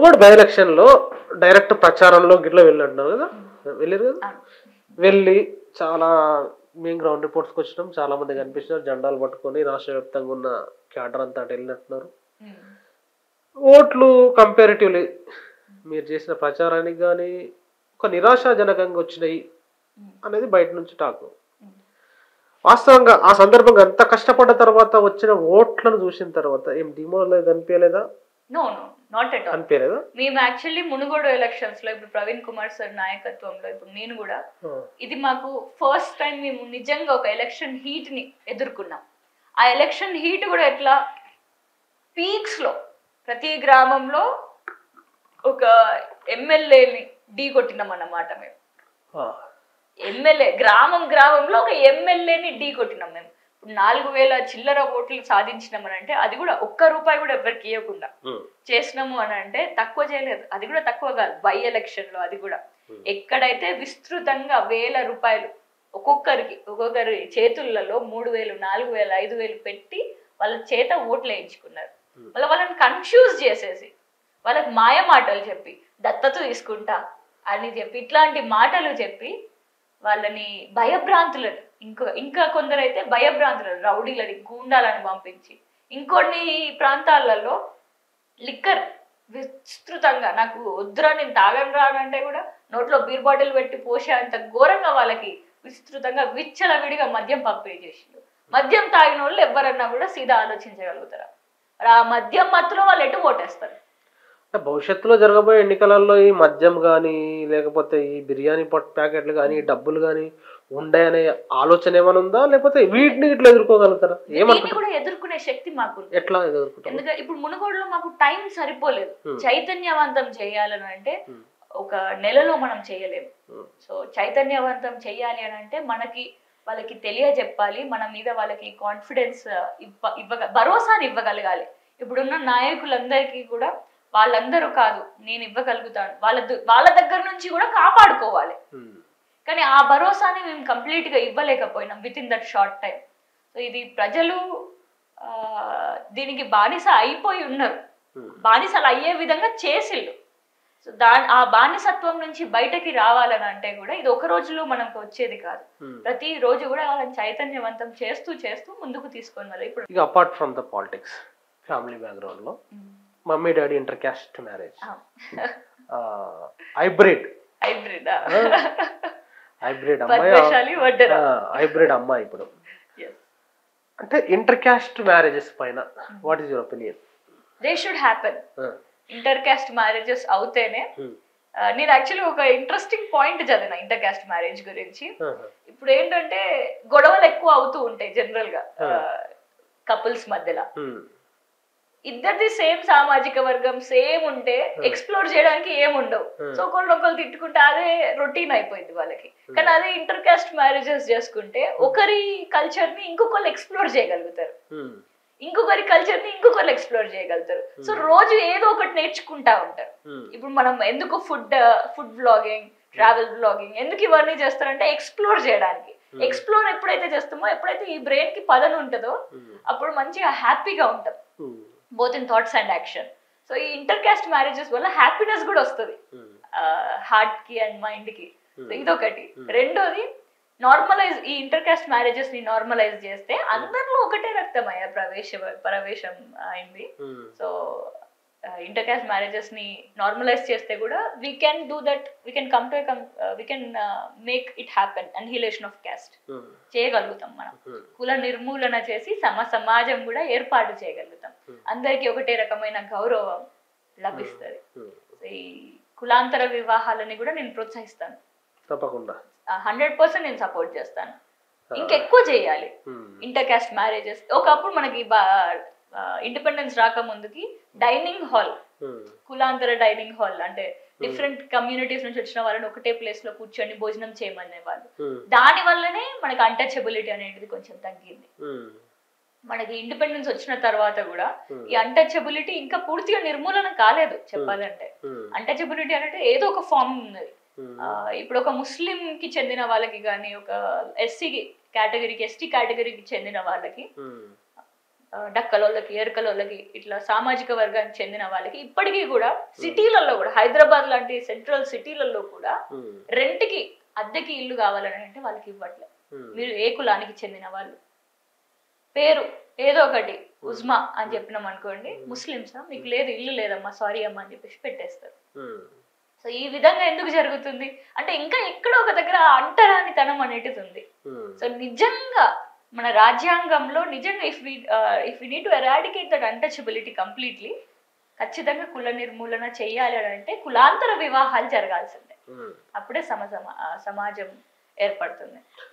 Munugode by election లో direct ప్రచారంలో గిట్ల వెళ్ళినట్టున్నారు కదా వెళ్ళారు కదా అవును. వెళ్ళి చాలా మేము గ్రౌండ్ రిపోర్ట్స్కి వచ్చినాం చాలా మంది కనిపించినారు జెండాలు పట్టుకొని రాష్ట్ర వ్యాప్తంగా ఉన్న క్యాడర్ అంతా అటు వెళ్ళినట్టున్నారు ఉమ్. ఓట్లు కంపారిటివ్లీ మీరు చేసిన ప్రచారానికి కానీ ఒక నిరాశాజనకంగా వచ్చినాయి ఉమ్. అనేది బయట నుంచి టాక్ ఉమ్. వాస్తవంగా ఆ సందర్భంగా అంత కష్టపడ్డ తర్వాత వచ్చిన ఓట్లను చూసిన తర్వాత ఏం డిమోరలైజ్ అనిపించలేదా no no not at all అనిపించలేదా మేము యాక్చువల్లీ మునుగోడు ఎలక్షన్స్ లో ఇప్పుడు ప్రవీణ్ కుమార్ సార్ నాయకత్వంలో ఇప్పుడు నేను కూడా ఇది మాకు ఫస్ట్ టైం మేము నిజంగా ఒక ఎలక్షన్ హీట్ ని ఎదుర్కొన్నాం ఆ ఎలక్షన్ హీట్ కూడా ఎట్లా పీక్స్ లో ప్రతి గ్రామంలో ఒక ఎమ్మెల్యేని ఢీ కొట్టినాం అన్నమాట మేము ఆ. ఎమ్మెల్యే గ్రామం గ్రామంలో ఒక ఎమ్మెల్యేని ఢీ కొట్టినాం మేము ఇప్పుడు నాలుగు వేల చిల్లర ఓట్లు సాధించినామని అంటే అది కూడా ఒక్క రూపాయి కూడా ఎవరికి ఇవ్వకుండా ఉమ్. చేసినాము అని అంటే తక్కువ చేయలేదు అది కూడా తక్కువ కాదు బై ఎలక్షన్ లో అది కూడా Hmm. ఎక్కడైతే విస్తృతంగా వేల రూపాయలు ఒక్కొక్కరికి ఒక్కొక్కరి చేతులలో మూడు వేలు నాలుగు వేలు ఐదు వేలు పెట్టి వాళ్ళ చేత ఓట్లు వేయించుకున్నారు Hmm. మళ్ళీ వాళ్ళని కన్ఫ్యూజ్ చేసేసి వాళ్ళకి మాయ మాటలు చెప్పి దత్తత తీసుకుంటా అని చెప్పి ఇట్లాంటి మాటలు చెప్పి వాళ్ళని భయభ్రాంతులను ఇంకో ఇంకా కొందరైతే భయభ్రాంతులను రౌడీలని గూండాలని పంపించి ఇంకొన్ని ప్రాంతాలలో లిక్కర్ విస్తృతంగా నాకు వద్దురా నేను తాగను రానంటే కూడా నోట్లో బీర్ బాటిల్ పెట్టి పోసే అంత ఘోరంగా వాళ్ళకి విస్తృతంగా విచ్చలవిడిగా మద్యం పంపిణీ చేసిండు మద్యం తాగిన వాళ్ళు ఎవరన్నా కూడా సీదా ఆలోచించగలుగుతారా మరి ఆ మద్యం మత్తులో వాళ్ళు ఎటు ఓటేస్తారు అంటే భవిష్యత్తులో జరగబోయే ఎన్నికలలో ఈ మద్యం కానీ లేకపోతే ఈ బిర్యానీ పట్ ప్యాకెట్లు కానీ డబ్బులు కానీ ఉండాయనే ఆలోచన ఏమైనా ఉందా లేకపోతే వీటిని ఇట్లా ఎదుర్కోగలుగుతారా దీన్ని ఏమనుకుంటారు కూడా ఎదుర్కొనే శక్తి మాకు ఎట్లా ఎదుర్కొంటారు ఎందుకంటే ఇప్పుడు మునుగోడులో మాకు టైం సరిపోలేదు Hmm. చైతన్యవంతం చేయాలని అంటే Hmm. ఒక నెలలో మనం చేయలేము Hmm. సో చైతన్యవంతం చేయాలి అని అంటే మనకి వాళ్ళకి తెలియజెప్పాలి మన మీద వాళ్ళకి కాన్ఫిడెన్స్ ఇవ్వ ఇవ్వగ భరోసాని ఇవ్వగలగాలి ఇప్పుడున్న నాయకులందరికీ కూడా వాళ్ళందరూ కాదు నేను ఇవ్వగలుగుతాను వాళ్ళ ద- వాళ్ళ దగ్గర నుంచి కూడా కాపాడుకోవాలి ఉమ్. కానీ ఆ భరోసాని మేము కంప్లీట్ గా ఇవ్వలేకపోయినాం with in that short time so ఇది ప్రజలు ఆ, దీనికి బానిస అయిపోయి ఉన్నారు ఉమ్. బానిసలు అయ్యే విధంగా చేసిళ్ళు సో దా ఆ బానిసత్వం నుంచి బయటకి రావాలని అంటే కూడా ఇది ఒక రోజులో మనకు వచ్చేది కాదు ఉమ్. ప్రతి రోజు కూడా వాళ్ళని చైతన్యవంతం చేస్తూ చేస్తూ ముందుకు తీసుకొని వెళ్ళాలి ఇప్పుడు ఇక apart from the politics family background లో mummy daddy inter caste marriage hybrid hybrid hybrid అమ్మాయి పద్మశాలి వడ్డరా హైబ్రిడ్ అమ్మాయి ఇప్పుడు అంటే ఇంటర్ క్యాస్ట్ మ్యారేజెస్ పైన what is your opinion they should happen inter caste marriages అవుతేనే ఆ, నేను యాక్చువల్లీ ఒక ఇంట్రెస్టింగ్ పాయింట్ చదివిన ఇంటర్ కాస్ట్ మ్యారేజ్ గురించి ఇప్పుడు ఏంటంటే గొడవలు ఎక్కువ అవుతూ ఉంటాయి జనరల్ గా కపుల్స్ మధ్యలో ఇద్దరిది సేమ్ సామాజిక వర్గం సేమ్ ఉంటే ఎక్స్ప్లోర్ చేయడానికి ఏముండవు Hmm. సో ఒకరినొకరు తిట్టుకుంటే అదే రొటీన్ అయిపోయింది వాళ్ళకి కానీ అదే ఇంటర్ కాస్ట్ మ్యారేజెస్ చేసుకుంటే ఒకరి కల్చర్ ని ఇంకొకరు ఎక్స్ప్లోర్ చేయగలుగుతారు ఇంకొకరి కల్చర్ ని ఇంకొకరు ఎక్స్ప్లోర్ చేయగలుగుతారు సో రోజు ఏదో ఒకటి నేర్చుకుంటా ఉంటారు ఇప్పుడు మనం ఎందుకు food food blogging travel blogging ఎందుకు ఇవన్నీ చేస్తారంటే ఎక్స్ప్లోర్ చేయడానికి ఎక్స్ప్లోర్ ఎప్పుడైతే చేస్తామో ఎప్పుడైతే ఈ బ్రెయిన్ కి పదన ఉంటుందో అప్పుడు మంచిగా హ్యాపీగా ఉంటాం both in thoughts and action so ఈ ఇంటర్ కాస్ట్ మ్యారేజెస్ వల్ల హ్యాపీనెస్ కూడా వస్తుంది హార్ట్ కి అండ్ మైండ్ కి సో ఇదొకటి రెండోది నార్మలైజ్ ఈ ఇంటర్ కాస్ట్ మ్యారేజెస్ ని నార్మలైజ్ చేస్తే అందరిలో ఒకటే రక్తం అయ్యా ప్రవేశ ప్రవేశం అయింది సో ఇంటర్ కాస్ట్ మ్యారేజెస్ ని నార్మలైజ్ చేస్తే కూడా we can do that we can come to we can make it happen annihilation of caste చేయగలుగుతాం మనం కుల నిర్మూలన చేసి సమ సమాజం కూడా ఏర్పాటు చేయగలుగుతాం అందరికీ ఒకటే రకమైన గౌరవం లభిస్తుంది ఈ కులాంతర వివాహాలని కూడా నేను ప్రోత్సహిస్తాను తప్పకుండా హండ్రెడ్ పర్సెంట్ నేను సపోర్ట్ చేస్తాను ఇంకెక్కువ చేయాలి ఇంటర్ కాస్ట్ మ్యారేజెస్ ఒకప్పుడు మనకి ఇండిపెండెన్స్ రాకముందుకి డైనింగ్ హాల్ కులాంతర డైనింగ్ హాల్ అంటే డిఫరెంట్ కమ్యూనిటీస్ నుంచి వచ్చిన వాళ్ళని ఒకటే ప్లేస్ లో కూర్చొని భోజనం చేయమనే వాళ్ళు దాని వల్లనే మనకి అంటచబిలిటీ అనేది కొంచెం తగ్గింది మనకి ఇండిపెండెన్స్ వచ్చిన తర్వాత కూడా ఈ అంటచబిలిటీ ఇంకా పూర్తిగా నిర్మూలన కాలేదు చెప్పాలంటే అంటచబిలిటీ అంటే ఏదో ఒక ఫామ్ ఉన్నది ఆ, ఇప్పుడు ఒక ముస్లిం కి చెందిన వాళ్ళకి కానీ ఒక ఎస్సీ కేటగిరీకి ఎస్టీ కేటగిరీకి చెందిన వాళ్ళకి ఆ, డక్కలోళ్ళకి ఎరకలోళ్ళకి ఇట్లా సామాజిక వర్గానికి చెందిన వాళ్ళకి ఇప్పటికీ కూడా సిటీలలో కూడా హైదరాబాద్ లాంటి సెంట్రల్ సిటీలలో కూడా ఉమ్, రెంట్కి అద్దెకి ఇల్లు కావాలని అంటే వాళ్ళకి ఇవ్వట్లే ఉమ్, మీరు ఏ కులానికి చెందిన వాళ్ళు పేరు ఏదో ఒకటి ఉజ్మా అని చెప్పినాం అనుకోండి ముస్లిమ్సా మీకు లేదు ఇల్లు లేదమ్మా సారీ అమ్మా అని చెప్పేసి పెట్టేస్తారు ఉమ్, సో ఈ విధంగా ఎందుకు జరుగుతుంది అంటే ఇంకా ఎక్కడో ఒక దగ్గర అంటరానితనం అనేటిది ఉంది ఉమ్, సో నిజంగా మన రాజ్యాంగంలో నిజంగా if we if we need to eradicate that untouchability completely ఖచ్చితంగా కుల నిర్మూలన చేయాలి అని అంటే కులాంతర వివాహాలు జరగాల్సిందే ఉమ్. అప్పుడే సమ సమా- ఆ, సమాజం ఏర్పడుతుంది